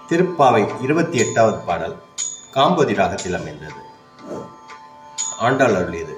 திருப்பாவை இருபத்தி எட்டாவது பாடல் காம்போதி ராகத்தில் அமைந்தது ஆண்டாள் அருளியது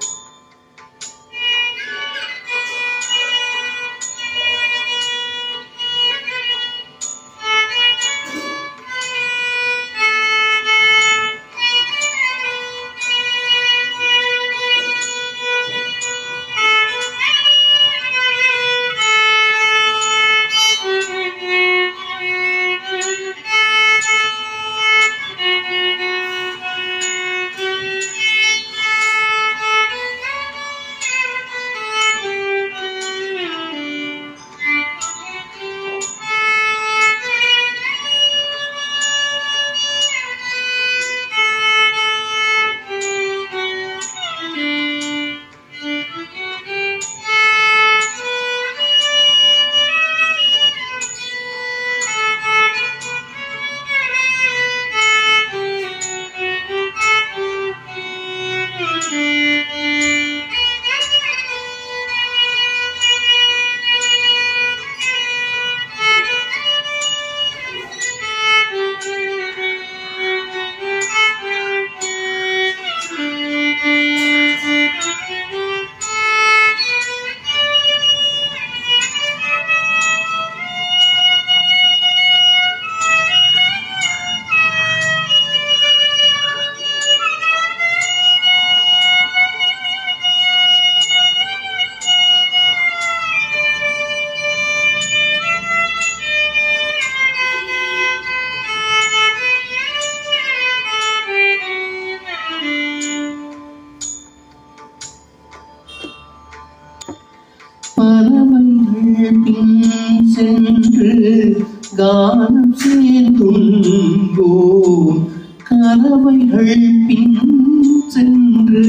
பறவைகள் பின் சென்று கானம் சேர்ந்துன்போம் கறவைகள் பின் சென்று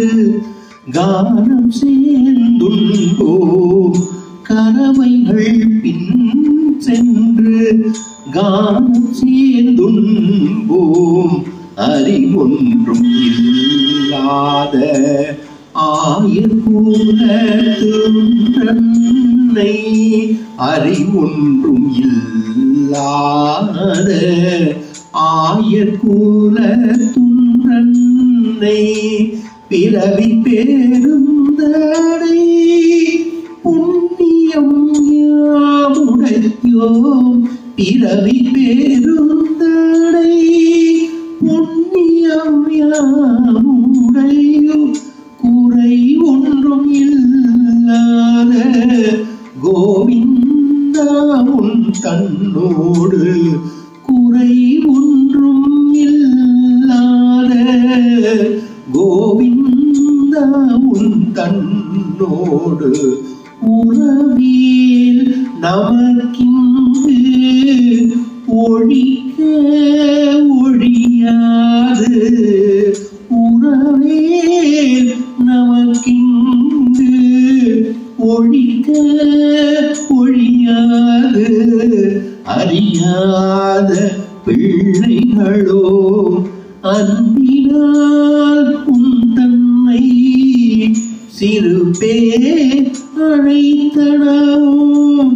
கானம் சேர்ந்துன்போம் கறவைகள் பின் சென்று கானம் சேர்ந்துன்போம் அறிவொன்றும் இல்லாத ஆயக்கூறனை அறிவொன்றும் இல்லாத ஆயக்கூல துன்றன்னை பிறவி பேருந்தடை புண்ணியம் யாமுடையோம் பிறவி பேருந்தடை புண்ணியம் யாமுடையோ குறை ஒன்றும் இல்லாத கோவிந்தா உன் தன்னோடு குறை ஒன்றும் இல்லாத கோவிந்தா உன் தன்னோடு உறவியல் நமக்கிங்கு ஒழிக்க ஒழியாது உறவேல் நமக்கிங்கு ஒழிக்க ஒழியாது அறியாத பிள்ளைகளோ அன்பினால் உன் தன்னை சிறு பேர் அழைத்தனவும்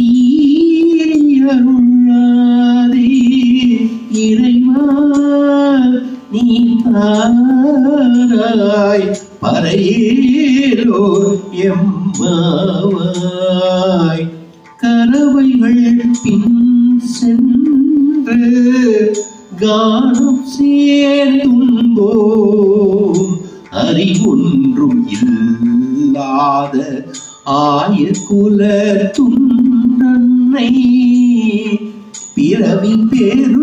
சீரியருள்ளாதே இறைவா நீ தாராய் பறையேலோ எம்மாவாய் கறவைகள் பின் சென்று கானம் சேர்ந்துன்போம் அறிவொன்றும் இல்லாத ஆய குல துண்டனை பிறவி பெரு